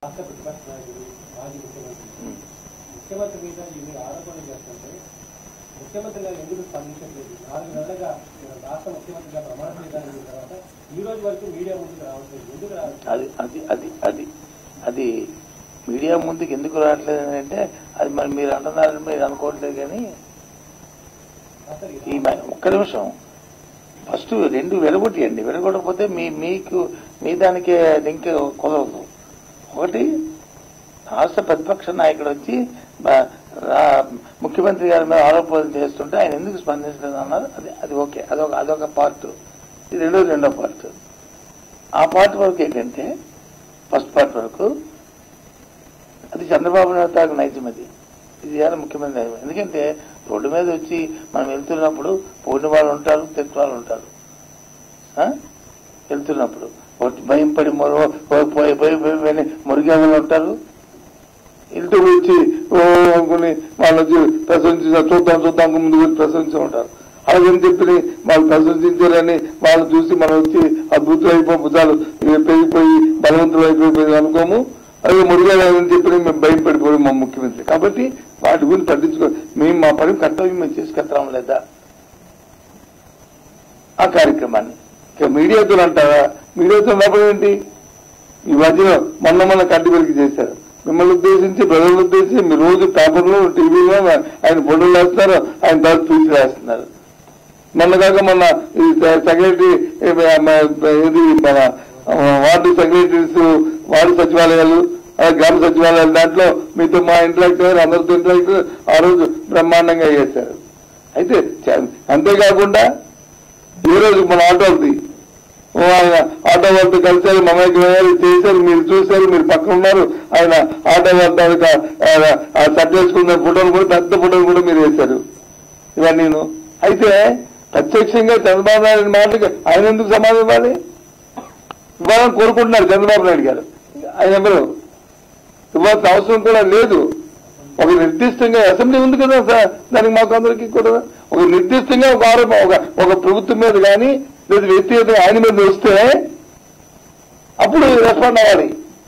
రాష్ట్ర ప్రతిపక్ష నాయకుడు మాజీ ముఖ్యమంత్రి ముఖ్యమంత్రి మీద ఈ మీరు ఆరోపణలు చేస్తుంటే ముఖ్యమంత్రి గారు ఎందుకు స్పందించట్లేదు నాలుగు నెలలుగా ఈయన రాష్ట్ర ముఖ్యమంత్రిగా ప్రమాణ స్వీకారం తర్వాత ఈ రోజు వరకు మీడియా ముందుకు రావట్లేదు ఎందుకు రావట్లేదు అది అది అది అది అది మీడియా ముందుకు ఎందుకు రావట్లేదు అని అంటే అది మరి మీరు అంటున్నారని మీరు అనుకోవట్లేదు కానీ అసలు ఈ మ- ఒక్క నిమిషం ఫస్ట్ రెండు వెలగొట్టియండి వెలగొట్టకపోతే మీ మీకు మీ దానికే లింక్ కుదరదు ఒకటి రాష్ట్ర ప్రతిపక్ష నాయకుడు వచ్చి బ- రా- ముఖ్యమంత్రి గారి మీద ఆరోపణలు చేస్తుంటే ఆయన ఎందుకు స్పందించలేదు అన్నారు అది అది ఓకే అదొక అదొక పార్ట్ ఇది రెండో రెండో పార్ట్ ఆ పార్ట్ వరకు ఏంటంటే ఫస్ట్ పార్ట్ వరకు అది చంద్రబాబు నాయుడు తాకు నైజం అది ఇది ఇవాళ ముఖ్యమంత్రి నైజం ఎందుకంటే రోడ్డు మీద వచ్చి మనం వెళ్తున్నప్పుడు పోయిన వాళ్ళు ఉంటారు తెచ్చిన వాళ్ళు ఉంటారు ఆ? వెళ్తున్నప్పుడు ఒకటి భయం పడి మొర పోయి పోయి పోయి పోయి మురిగే వాళ్ళు ఉంటారు ఇంటికి వచ్చి ఓ అనుకుని వాళ్ళు వచ్చి ప్రశంసి చూద్దాం చూద్దాం ముందు వచ్చి ప్రశంసి ఉంటారు అలాగని చెప్పి వాళ్ళు ప్రశంసించారని వాళ్ళు చూసి మనం వచ్చి అద్భుతం అయిపోయి భుజాలు పెరిగిపోయి బలవంతులు అయిపోయి అనుకోము అది మురిగాలని చెప్పి మేము భయపడిపోయాం మా ముఖ్యమంత్రి కాబట్టి వాటి గురించి పట్టించుకో మేము మా పని కర్తవ్యం మేము చేసుకెళ్తాం లేదా ఆ కార్యక్రమాన్ని ఇక మీడియాతో అంటారా మీడియాతో ఉన్నప్పుడు ఏంటి ఈ మధ్యలో మొన్న మొన్న కంటి వెలికి చేశారు మిమ్మల్ని ఉద్దేశించి ప్రజలను ఉద్దేశించి మీరు రోజు పేపర్లో టీవీలో ఆయన ఫోటోలు వేస్తున్నారు ఆయన తర్వాత స్పీచ్ వేస్తున్నారు మొన్న కాక మొన్న ఈ సెక్రటరీ ఇది మన ఆ, వార్డు సెక్రటరీస్ వార్డు సచివాలయాలు ఆ, గ్రామ సచివాలయాలు దాంట్లో మీతో మా ఇంటరాక్ట్ అయ్యారు అందరితో ఇంటరాక్ట్ ఆ రోజు బ్రహ్మాండంగా చేశారు అయితే చ- అంతేకాకుండా ఈ రోజు మన ఆటోది ఓ ఆయన ఆటో వాళ్ళతో కలిసారు మమేకమయ్యారు చేశారు మీరు చూశారు మీరు పక్కన ఉన్నారు ఆయన ఆటో వాళ్ళ సెట్ చేసుకున్న ఫోటోలు కూడా పెద్ద ఫోటోలు కూడా మీరు వేశారు ఇవన్నీ అయితే ప్రత్యక్షంగా చంద్రబాబు నాయుడు మాటకి ఆయన ఎందుకు సమాధానం ఇవ్వాలి ఇవ్వాలని కోరుకుంటున్నారు చంద్రబాబు నాయుడు గారు ఆయన ఎవరు ఇవ్వాల్సిన అవసరం కూడా లేదు ఒక నిర్దిష్టంగా అసెంబ్లీ ఉంది కదా సార్ దానికి మాకు అందరికీ కూడా ఒక నిర్దిష్టంగా ఒక ఆరోపణ ఒక ఒక ప్రభుత్వం మీద కానీ లేదా వ్యక్తిగత ఆయన మీద వస్తే అప్పుడు రెస్పాండ్ అవ్వాలి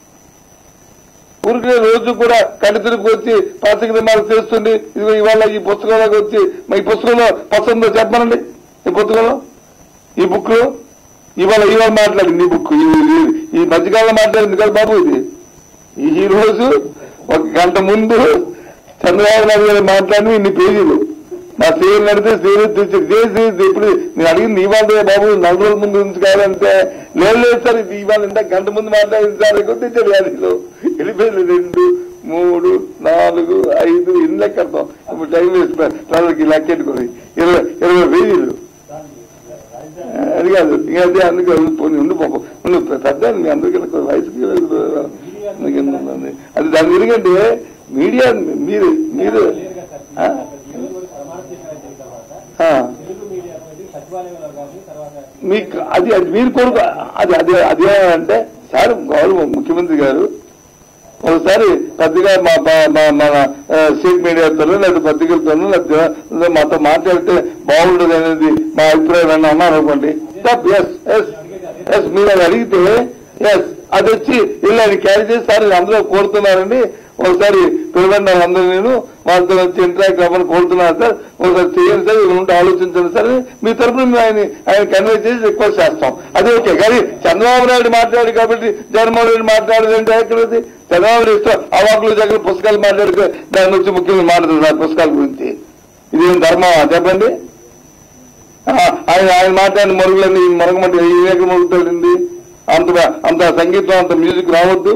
ఊరికి రోజు కూడా కడితిరికి వచ్చి పాతిక దినాలు చేస్తుంది ఇదిగో ఇవాళ ఈ పుస్తకంలోకి వచ్చి మా ఈ పుస్తకంలో పసందో చెప్పనండి ఈ పుస్తకంలో ఈ బుక్ లో ఇవాళ ఇవాళ మాట్లాడింది ఈ బుక్ ఈ- ఈ- ఈ మధ్యకాలంలో మాట్లాడింది కదా బాబు ఇది ఈ- ఈ రోజు ఒక గంట ముందు చంద్రబాబు నాయుడు గారు మాట్లాడిన ఇన్ని పేజీలు నా సీఎం నడితే సీఎం తెచ్చి చేసి ఇప్పుడు నేను అడిగింది ఇవాళ బాబు నాలుగు రోజుల ముందు నుంచి కాదంటే లేదు లేదు సార్ ఇది ఇవాళ ఇంత గంట ముందు మాట్లాడింది సార్ ఎక్కువ తెచ్చాడు వ్యాధిలో వెళ్ళిపోయింది రెండు మూడు నాలుగు ఐదు ఇన్ని లెక్కడతాం ఇప్పుడు టైం వేస్ట్ వాళ్ళకి లెక్కెట్టుకుని ఇరవై ఇరవై పేజీలు అది కాదు ఇక అదే అందుకే పోనీ ఉండి పాపం ఉండు పెద్ద మీ అందరికీ వయసుకి అందుకే ఉంది. అది దాని ఎందుకంటే మీడియా మీరు మీరు క్లియర్గా సార్ ఆ? ఈ రోజు వరకు ప్రమాణ స్వీకారం చేసిన తర్వాత ఆ, తెలుగు మీడియా అనేది సచివాలయంలో కానీ తర్వాత మీకు అది అది మీరు కొడుకు అది అది అదే అంటే సార్ గౌరవ ముఖ్యమంత్రి గారు ఒకసారి పెద్దగా మా మా- మా- మన స్టేట్ మీడియాతోనూ లేదా పత్రికలతోనూ లేదా మాతో మాట్లాడితే బాగుండదు అనేది మా అభిప్రాయం అని అన్నారు అనుకోండి ఎస్ ఎస్ ఎస్ మీరు అది అడిగితే ఎస్ అది వచ్చి ఇలా ఆయన క్యారీ చేసి సార్ అందరూ కోరుతున్నారండి ఒకసారి పిలవండి అందరూ నేను వాళ్ళతో వచ్చి ఇంటరాక్ట్ అవ్వని కోరుతున్నాను సార్ ఒకసారి చేయండి సార్ ఇక్కడ ఉంటే ఆలోచించండి సార్ అని మీ తరఫున మేము ఆయన ఆయన కన్వే చేసి రిక్వెస్ట్ చేస్తాం అదే ఓకే కానీ చంద్రబాబు నాయుడు మాట్లాడు కాబట్టి జగన్మోహన్ రెడ్డి మాట్లాడదంటే ఎక్కడది చంద్రబాబు నాయుడు ఇష్టం అవాకులు దగ్గర పుస్తకాలు మాట్లాడితే దాని నుంచి ముఖ్యంగా మాట్లాడుతున్నారు పుస్తకాల గురించి ఇదేం ధర్మమా చెప్పండి ఆ, ఆయన ఆయన మాట్లాడిన మరుగులన్నీ మరగమంటే ఈ వేగం మరుగుతాడండి అంత అంత సంగీతం అంత మ్యూజిక్ రావద్దు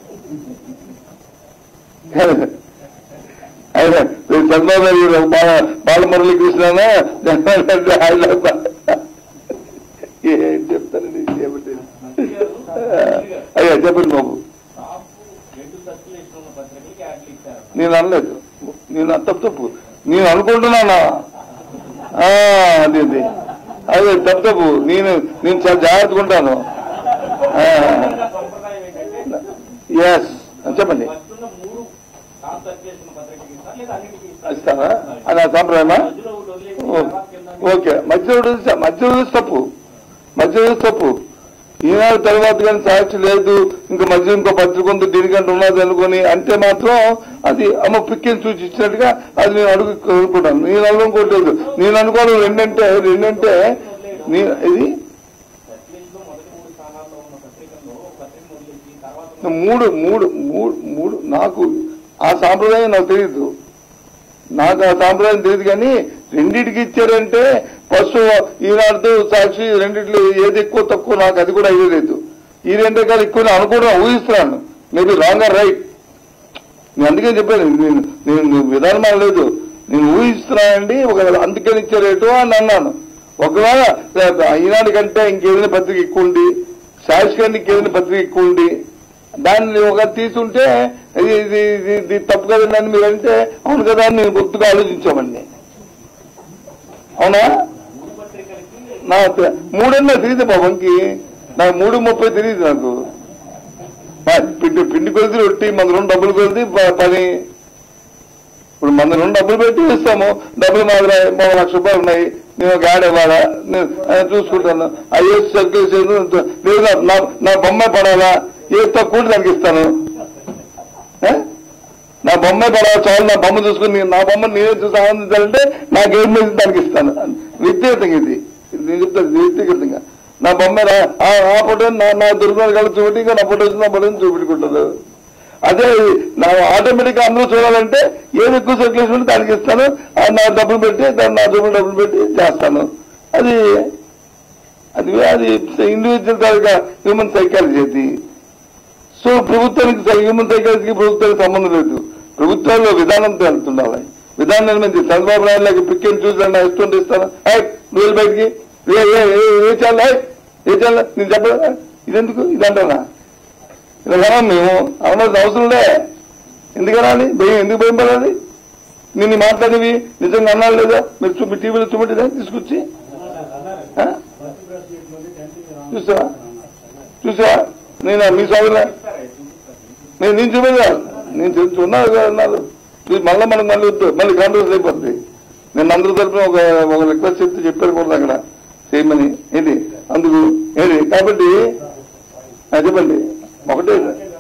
ఆయన చంద్రబాబు నాయుడు గారు బాల బాలమురళి కృష్ణనా జగన్మోహన్ రెడ్డి ఆయన ఏం చెప్తానండి ఏమిటి అయ్యా చెప్పండి బాబు రెండు సర్క్యులేషన్ ఉన్న పత్రికలకి యాడ్లు ఇచ్చారు నేను అనలేదు నేను తప్పు తప్పు నేను అనుకుంటున్నానా ఆ, అది అది అదే తప్పు తప్పు నేను నేను చాలా జాగ్రత్తగా ఉంటాను సంప్రదాయం ఏంటంటే ఎస్ చెప్పండి వస్తున్న మూడు టాప్ సర్క్యులేషన్ ఉన్న పత్రికలకి ఇస్తారు లేదా అన్నిటికీ ఇస్తారు ఇస్తారా అది నా సాంప్రదాయమా మధ్యలో ఒకటి వదిలేసి ఓ- తర్వాత కింద ఓకే మధ్యలో వదిలేసి- మధ్యలో వదిలేసి తప్పు మధ్యలో వదిలేసి తప్పు ఈనాడు తర్వాత కానీ సాక్షి లేదు ఇంకా మధ్య ఇంకో పత్రిక ఉంది దీనికంటే ఉన్నది అనుకొని అంటే మాత్రం అది అమ్మ పిక్కిని చూసి ఇచ్చినట్టుగా అది నేను అడుగు అనుకుంటాను నేను అనుకోవట్లేదు నేను అనుకోవడం రెండంటే రెండంటే నీ ఇది సర్క్యులేషన్ లో మొదటి మూడు స్థానాల్లో ఉన్న పత్రికల్లో పత్రిక వదిలేసి తర్వాత మూడు మూడు మూడు మూడు నాకు ఆ సాంప్రదాయం నాకు తెలియదు నాకు ఆ సాంప్రదాయం తెలియదు కానీ రెండింటికి ఇచ్చారంటే ఫస్ట్ ఈనాడు సాక్షి రెండిట్లో ఏది ఎక్కువ తక్కువ నాకు అది కూడా ఐడియా లేదు ఈ రెండే కాదు ఎక్కువ నేను అనుకోవడం ఊహిస్తున్నాను మేబీ రాంగ్ ఆర్ రైట్ నేను అందుకే చెప్పాను నేను నేను విధానం లేదు నేను ఊహిస్తున్నానండి ఒక అందుకని ఇచ్చే రేటు అని అన్నాను ఒకవేళ ఈనాడు కంటే ఇంకేదైనా పత్రిక ఎక్కువ ఉండి సాక్షి కంటే ఇంకేదైనా పత్రిక ఎక్కువ ఉండి దాన్ని ఒక తీసుంటే ఇది ఇది ఇది- ఇది తప్పు కదండి అని మీరు అంటే అవును కదా అని నేను గుర్తుగా ఆలోచించామండి అవునా మూడు పత్రికలకి నా మూడన్నా తెలియదు బాబంకి నాకు మూడు ముప్పై తెలియదు నాకు ఆ, పిండి పిండి కొలిది రొట్టి మన రెండు డబ్బులు కొలిది ప- పని ఇప్పుడు మన రెండు డబ్బులు పెట్టి ఇస్తాము డబ్బులు మా దగ్గర మూడు లక్ష రూపాయలు ఉన్నాయి నేను ఒక యాడ్ ఇవ్వాలా నేను ఆ, చూసుకుంటాను అయ్యే సర్కిల్ లేదు నా- నా నా బొమ్మ పడాలా ఏ తక్కువ దానికి ఇస్తాను ఏ? నా బొమ్మ పడాలా చాలు నా బొమ్మ చూసుకుని నేను- నా బొమ్మ నేనే చూసి ఆనందించాలంటే నాకేం మీద దానికి ఇస్తాను వ్యక్తిగతంగా ఇది ఇది నేను చెప్తాను వ్యక్తిగతంగా నా బొమ్మ రా- ఆ ఆ ఫోటో నా నా దుర్గాలు కలిసి చూపెట్టి ఇంకా నా ఫోటో నా ఫోటో చూపెట్టుకుంటారు అదే నా ఆటోమేటిక్ గా అందరూ చూడాలంటే ఏది ఎక్కువ సర్క్యులేషన్ ఉంటే దానికి ఇస్తాను ఆ నా డబ్బులు పెట్టి దాన్ని నా డబ్బులు డబ్బులు పెట్టి చేస్తాను అది అది అది ఇండివిజువల్ తాలూకా హ్యూమన్ సైకాలజీ అది సో ప్రభుత్వానికి సై- హ్యూమన్ సైకాలజీకి ప్రభుత్వానికి సంబంధం లేదు ప్రభుత్వాల్లో విధానంతో వెళ్తుండాలి విధానం నిర్మించి చంద్రబాబు నాయుడు లాగా పిక్కిని చూసి నా ఇష్టం ఇస్తాను హై నువ్వు వెళ్ళి బయటికి ఏ ఏ ఏ- ఏ చాలు హై ఏ చాలు నేను చెప్పదా ఇదెందుకు ఇదంటానా ఇలా కనాలి మేము అవనాల్సిన అవసరం లే ఎందుకు అనాలి భయం ఎందుకు భయం పడాలి నిన్ను మాట్లాడివి నిజంగా అన్నాడు లేదా మీరు చూపి టీవీలో చూపెట్టిదా తీసుకొచ్చి ఆ? చూసావా చూసావా నేను మీ సోదరులే నేను నేను చూపేదా నేను చూ- ఉన్నాను కదా అన్నారు చూసి మళ్ళీ మనకు మళ్ళీ వద్దు మళ్ళీ కాంట్రవర్సీ అయిపోద్ది నేను అందరి తరపున ఒక ఒక రిక్వెస్ట్ చెప్తే చెప్పారు కూడా అక్కడ చేయమని ఏంటి అందుకు ఏంటి కాబట్టి ఆ, చెప్పండి ఒకటే